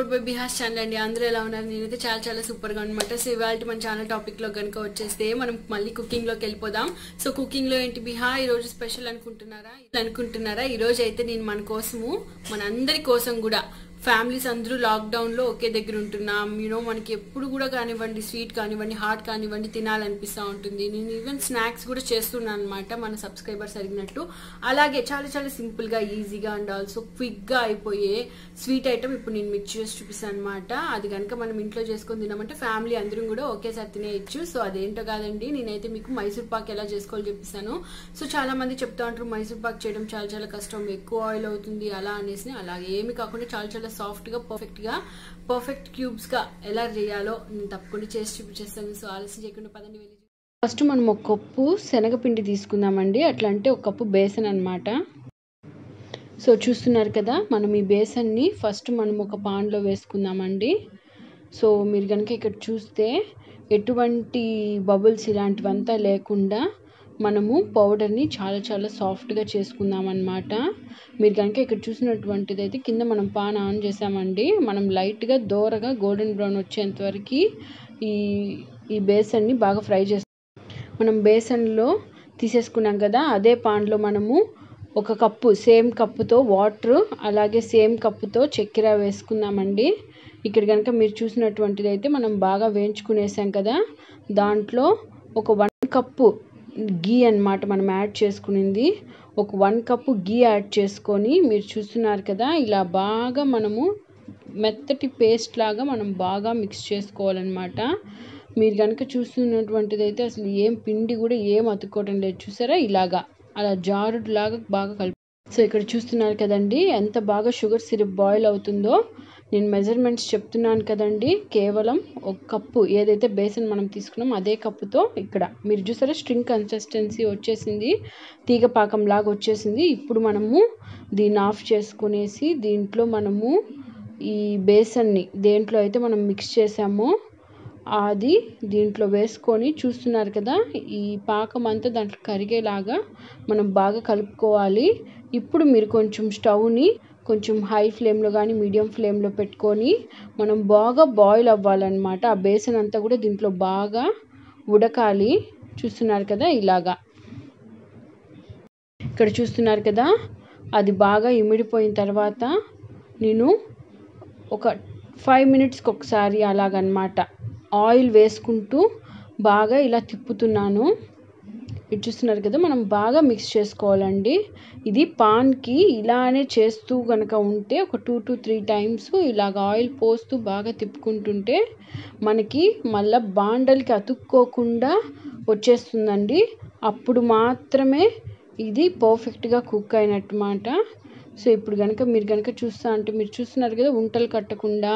by బిహాస్ channel అండి అందరూ ఎలా ఉన్నారు నేనైతే చాలా చాలా సూపర్ గా అనమాట సో ఇవాళ మన ఛానల్ టాపిక్ లో కనుక వచ్చేస్తే మనం మళ్ళీ కుకింగ్ లోకి వెళ్ళిపోదాం సో కుకింగ్ లో ఏంటి బిహా ఈ రోజు స్పెషల్ అనుకుంటున్నారా అనుకుంటున్నారా ఈ రోజు అయితే నేను మన కోసము మన అందరి కోసం కూడా ఫ్యామిలీస్ అందరూ లాక్డౌన్ లో ఒకే దగ్గర ఉంటున్నాం యూనో మనకి ఎప్పుడు కూడా కానివ్వండి స్వీట్ కానివ్వండి హాట్ కానివ్వండి తినాలనిపిస్తూ ఉంటుంది నేను ఈవెన్ స్నాక్స్ కూడా చేస్తున్నాను అనమాట మన సబ్స్క్రైబర్స్ అడిగినట్టు అలాగే చాలా చాలా సింపుల్ గా ఈజీగా అండ్ ఆల్సో క్విక్ గా అయిపోయే స్వీట్ ఐటమ్ ఇప్పుడు నేను మిక్స్ చేసి చూపిస్తాను అనమాట అది కనుక మనం ఇంట్లో చేసుకొని తినామంటే ఫ్యామిలీ అందరం కూడా ఒకేసారి తినేయచ్చు సో అదేంటో కాదండి నేనైతే మీకు మైసూర్ పాక్ ఎలా చేసుకోవాలో చెప్పిస్తాను సో చాలా మంది చెప్తా ఉంటారు మైసూర్ పాక్ చేయడం చాలా చాలా కష్టం ఎక్కువ ఆయిల్ అవుతుంది అలా అనేసి అలా ఏమి కాకుండా చాలా చాలా సాఫ్ట్ గా పర్ఫెక్ట్ గా పర్ఫెక్ట్ క్యూబ్స్ గా ఎలా చేయాలో నేను తప్పకుండా చేసి చూపించేస్తాను సో ఆలస్యం చేయకుండా పదండి వెళ్ళి ఫస్ట్ మనం ఒక కప్పు శనగపిండి తీసుకుందామండి అట్లా అంటే ఒక కప్పు బేసన్ అనమాట సో చూస్తున్నారు కదా మనం ఈ బేసన్ని ఫస్ట్ మనం ఒక పాన్లో వేసుకుందామండి సో మీరు కనుక ఇక్కడ చూస్తే ఎటువంటి బబుల్స్ ఇలాంటివంతా లేకుండా మనము పౌడర్ని చాలా చాలా సాఫ్ట్గా చేసుకుందాం అనమాట మీరు కనుక ఇక్కడ చూసినటువంటిది అయితే కింద మనం పాన్ ఆన్ చేసామండి మనం లైట్గా దోరగా గోల్డెన్ బ్రౌన్ వచ్చేంత వరకు ఈ ఈ బేసన్ని బాగా ఫ్రై చేస్తాం మనం బేసన్లో తీసేసుకున్నాం కదా అదే పాన్లో మనము ఒక కప్పు సేమ్ కప్పుతో వాటర్ అలాగే సేమ్ కప్పుతో చక్కెర వేసుకుందామండి ఇక్కడ కనుక మీరు చూసినటువంటిది అయితే మనం బాగా వేయించుకునేసాం కదా దాంట్లో ఒక వన్ కప్పు గీ అనమాట మనం యాడ్ చేసుకునింది ఒక వన్ కప్పు గీ యాడ్ చేసుకొని మీరు చూస్తున్నారు కదా ఇలా బాగా మనము మెత్తటి పేస్ట్ లాగా మనం బాగా మిక్స్ చేసుకోవాలన్నమాట మీరు కనుక చూస్తున్నటువంటిది అయితే అసలు ఏం పిండి కూడా ఏం అతుక్కోవటం లేదు చూసారా ఇలాగా అలా జారుడులాగా బాగా కలిపి సో ఇక్కడ చూస్తున్నారు కదండి ఎంత బాగా షుగర్ సిరప్ బాయిల్ అవుతుందో నేను మెజర్మెంట్స్ చెప్తున్నాను కదండి కేవలం ఒక కప్పు ఏదైతే బేసన్ మనం తీసుకున్నామో అదే కప్పుతో ఇక్కడ మీరు చూసారా స్ట్రింగ్ కన్సిస్టెన్సీ వచ్చేసింది తీగ పాకం లాగా వచ్చేసింది ఇప్పుడు మనము దీన్ని ఆఫ్ చేసుకునేసి దీంట్లో మనము ఈ బేసన్ని దేంట్లో అయితే మనం మిక్స్ చేసామో అది దీంట్లో వేసుకొని చూస్తున్నారు కదా ఈ పాకం అంతా దాంట్లో కరిగేలాగా మనం బాగా కలుపుకోవాలి ఇప్పుడు మీరు కొంచెం స్టవ్ని కొంచెం హై ఫ్లేమ్లో కానీ మీడియం ఫ్లేమ్లో పెట్టుకొని మనం బాగా బాయిల్ అవ్వాలన్నమాట ఆ బేసన్ అంతా కూడా దీంట్లో బాగా ఉడకాలి చూస్తున్నారు కదా ఇలాగా ఇక్కడ చూస్తున్నారు కదా అది బాగా ఇమిడిపోయిన తర్వాత నేను ఒక ఫైవ్ మినిట్స్కి ఒకసారి అలాగనమాట ఆయిల్ వేసుకుంటూ బాగా ఇలా తిప్పుతున్నాను ఇది చూస్తున్నారు కదా మనం బాగా మిక్స్ చేసుకోవాలండి ఇది పాన్కి ఇలానే చేస్తూ కనుక ఉంటే ఒక టూ టు త్రీ టైమ్స్ ఇలాగ ఆయిల్ పోస్తూ బాగా తిప్పుకుంటుంటే మనకి మళ్ళీ బాండల్కి అతుక్కోకుండా వచ్చేస్తుందండి అప్పుడు మాత్రమే ఇది పర్ఫెక్ట్గా కుక్ అయినట్టు మాట సో ఇప్పుడు కనుక మీరు కనుక చూస్తా అంటే మీరు చూస్తున్నారు కదా ఉంటలు కట్టకుండా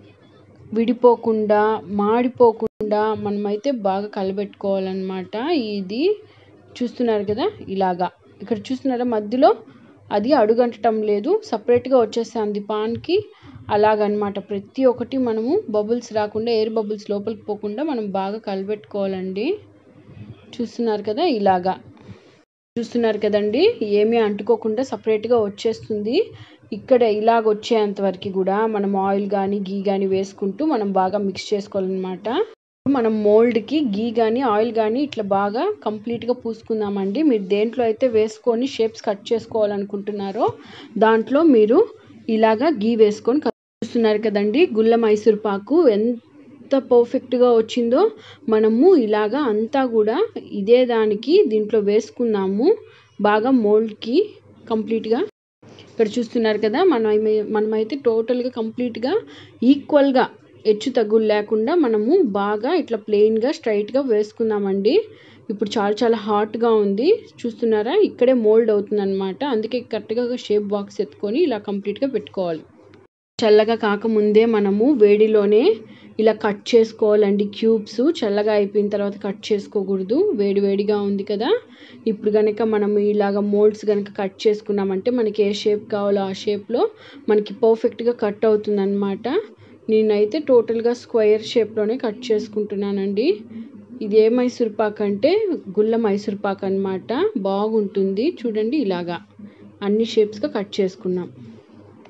విడిపోకుండా మాడిపోకుండా మనమైతే బాగా కలబెట్టుకోవాలన్నమాట ఇది చూస్తున్నారు కదా ఇలాగా ఇక్కడ చూస్తున్నారా మధ్యలో అది అడుగంటటం లేదు సపరేట్గా వచ్చేస్తుంది పాన్కి అలాగనమాట ప్రతి ఒక్కటి మనము బబుల్స్ రాకుండా ఎయిర్ బబుల్స్ లోపలికి పోకుండా మనం బాగా కలబెట్టుకోవాలండి చూస్తున్నారు కదా ఇలాగా చూస్తున్నారు కదండి ఏమీ అంటుకోకుండా సపరేట్గా వచ్చేస్తుంది ఇక్కడ ఇలాగ వచ్చేంత వరకు కూడా మనం ఆయిల్ కానీ గీ కానీ వేసుకుంటూ మనం బాగా మిక్స్ చేసుకోవాలన్నమాట మనం మోల్డ్కి గీ కానీ ఆయిల్ కానీ ఇట్లా బాగా కంప్లీట్గా పూసుకుందామండి మీరు దేంట్లో అయితే వేసుకొని షేప్స్ కట్ చేసుకోవాలనుకుంటున్నారో దాంట్లో మీరు ఇలాగా గీ వేసుకొని చూస్తున్నారు కదండి గుల్ల మైసూర్ పాకు ఎంత పర్ఫెక్ట్గా వచ్చిందో మనము ఇలాగా అంతా కూడా ఇదే దానికి దీంట్లో వేసుకుందాము బాగా మోల్డ్కి కంప్లీట్గా ఇక్కడ చూస్తున్నారు కదా మనం మనమైతే టోటల్గా కంప్లీట్గా ఈక్వల్గా హెచ్చు తగ్గులు లేకుండా మనము బాగా ఇట్లా ప్లెయిన్గా స్ట్రైట్గా వేసుకుందామండి ఇప్పుడు చాలా చాలా హాట్గా ఉంది చూస్తున్నారా ఇక్కడే మోల్డ్ అవుతుంది అనమాట అందుకే కరెక్ట్గా షేప్ బాక్స్ ఎత్తుకొని ఇలా కంప్లీట్గా పెట్టుకోవాలి చల్లగా కాకముందే మనము వేడిలోనే ఇలా కట్ చేసుకోవాలండి క్యూబ్స్ చల్లగా అయిపోయిన తర్వాత కట్ చేసుకోకూడదు వేడి వేడిగా ఉంది కదా ఇప్పుడు కనుక మనం ఇలాగ మోల్డ్స్ కనుక కట్ చేసుకున్నామంటే మనకి ఏ షేప్ కావాలో ఆ షేప్లో మనకి పర్ఫెక్ట్గా కట్ అవుతుంది అనమాట నేనైతే టోటల్గా స్క్వేర్ షేప్లోనే కట్ చేసుకుంటున్నానండి ఇది ఏ మైసూర్ పాక్ అంటే గుల్ల మైసూర్ పాక్ అనమాట బాగుంటుంది చూడండి ఇలాగా అన్ని షేప్స్గా కట్ చేసుకున్నాం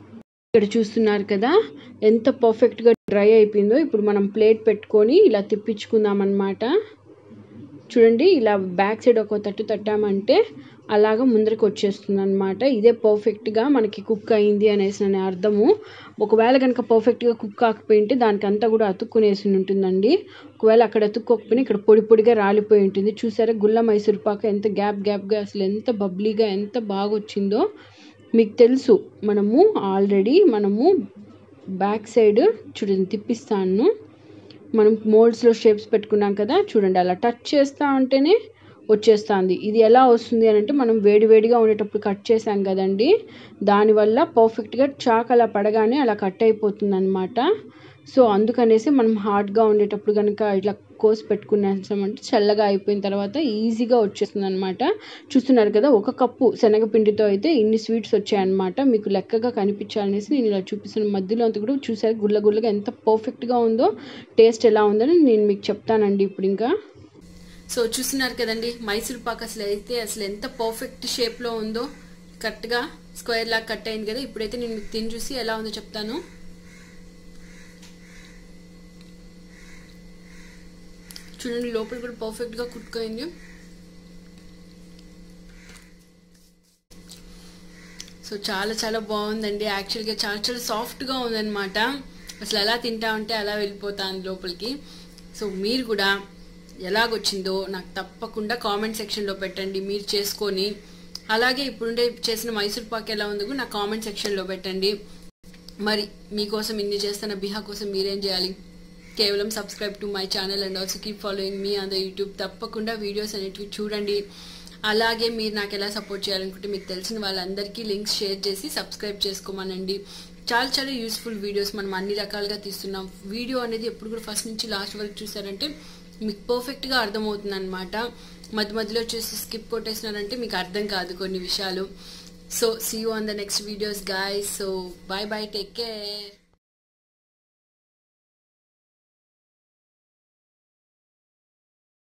ఇక్కడ చూస్తున్నారు కదా ఎంత పర్ఫెక్ట్గా డ్రై అయిపోయిందో ఇప్పుడు మనం ప్లేట్ పెట్టుకొని ఇలా తిప్పించుకుందాం అనమాట చూడండి ఇలా బ్యాక్ సైడ్ ఒక తట్టు తట్టామంటే అలాగ ముందరికి వచ్చేస్తుంది అనమాట ఇదే పర్ఫెక్ట్గా మనకి కుక్ అయింది అనేసి అనే అర్థము ఒకవేళ కనుక పర్ఫెక్ట్గా కుక్ కాకపోయింటే దానికి అంతా కూడా అతుక్కునేసి ఉంటుందండి ఒకవేళ అక్కడ అతుక్కోకపోయినా ఇక్కడ పొడి పొడిగా రాలిపోయి ఉంటుంది చూసారా గుల్ల మైసూర్ పాక ఎంత గ్యాప్ గ్యాప్గా అసలు ఎంత బబ్లీగా ఎంత బాగా వచ్చిందో మీకు తెలుసు మనము ఆల్రెడీ మనము బ్యాక్ సైడ్ చూడండి తిప్పిస్తాను మనం మోల్డ్స్లో షేప్స్ పెట్టుకున్నాం కదా చూడండి అలా టచ్ చేస్తూ ఉంటేనే వచ్చేస్తుంది ఇది ఎలా వస్తుంది అని అంటే మనం వేడివేడిగా ఉండేటప్పుడు కట్ చేసాం కదండి దానివల్ల పర్ఫెక్ట్గా చాక్ అలా పడగానే అలా కట్ అయిపోతుంది అనమాట సో అందుకనేసి మనం హార్డ్గా ఉండేటప్పుడు కనుక ఇట్లా కోసి పెట్టుకున్నామంటే చల్లగా అయిపోయిన తర్వాత ఈజీగా వచ్చేస్తుంది అనమాట చూస్తున్నారు కదా ఒక కప్పు శనగపిండితో అయితే ఇన్ని స్వీట్స్ వచ్చాయన్నమాట మీకు లెక్కగా కనిపించాలనేసి నేను ఇలా చూపిస్తున్న మధ్యలో అంతా కూడా చూసారు గుల్ల గుల్లగా ఎంత పర్ఫెక్ట్గా ఉందో టేస్ట్ ఎలా ఉందని నేను మీకు చెప్తానండి ఇప్పుడు ఇంకా సో చూస్తున్నారు కదండి మైసూర్ పాక్ అసలు అయితే అసలు ఎంత పర్ఫెక్ట్ షేప్లో ఉందో కరెక్ట్గా స్క్వేర్ లాగా కట్ అయింది కదా ఇప్పుడైతే నేను మీకు తిని చూసి ఎలా ఉందో చెప్తాను చూడండి లోపల కూడా పర్ఫెక్ట్గా కుక్ అయింది సో చాలా చాలా బాగుందండి యాక్చువల్గా చాలా చాలా సాఫ్ట్గా ఉందన్నమాట అసలు ఎలా తింటా ఉంటే అలా వెళ్ళిపోతాను లోపలికి సో మీరు కూడా ఎలాగొచ్చిందో నాకు తప్పకుండా కామెంట్ సెక్షన్లో పెట్టండి మీరు చేసుకొని అలాగే ఇప్పుడుండే చేసిన మైసూర్ పాక్ ఎలా ఉందో నా కామెంట్ సెక్షన్లో పెట్టండి మరి మీకోసం ఇన్ని చేస్తున్న బిహా కోసం మీరేం చేయాలి కేవలం subscribe to my channel and also keep following me on the YouTube తప్పకుండా వీడియోస్ అనేటివి చూడండి అలాగే మీరు నాకు ఎలా సపోర్ట్ చేయాలనుకుంటే మీకు తెలిసిన వాళ్ళందరికీ లింక్స్ షేర్ చేసి సబ్స్క్రైబ్ చేసుకోమనండి చాలా చాలా యూస్ఫుల్ వీడియోస్ మనం అన్ని రకాలుగా తీస్తున్నాం వీడియో అనేది ఎప్పుడు కూడా ఫస్ట్ నుంచి లాస్ట్ వరకు చూసారంటే మీకు పర్ఫెక్ట్గా అర్థమవుతుంది అనమాట మధ్య మధ్యలో వచ్చేసి స్కిప్ కొట్టేసినారంటే మీకు అర్థం కాదు కొన్ని విషయాలు so see you on the next videos guys so bye bye take care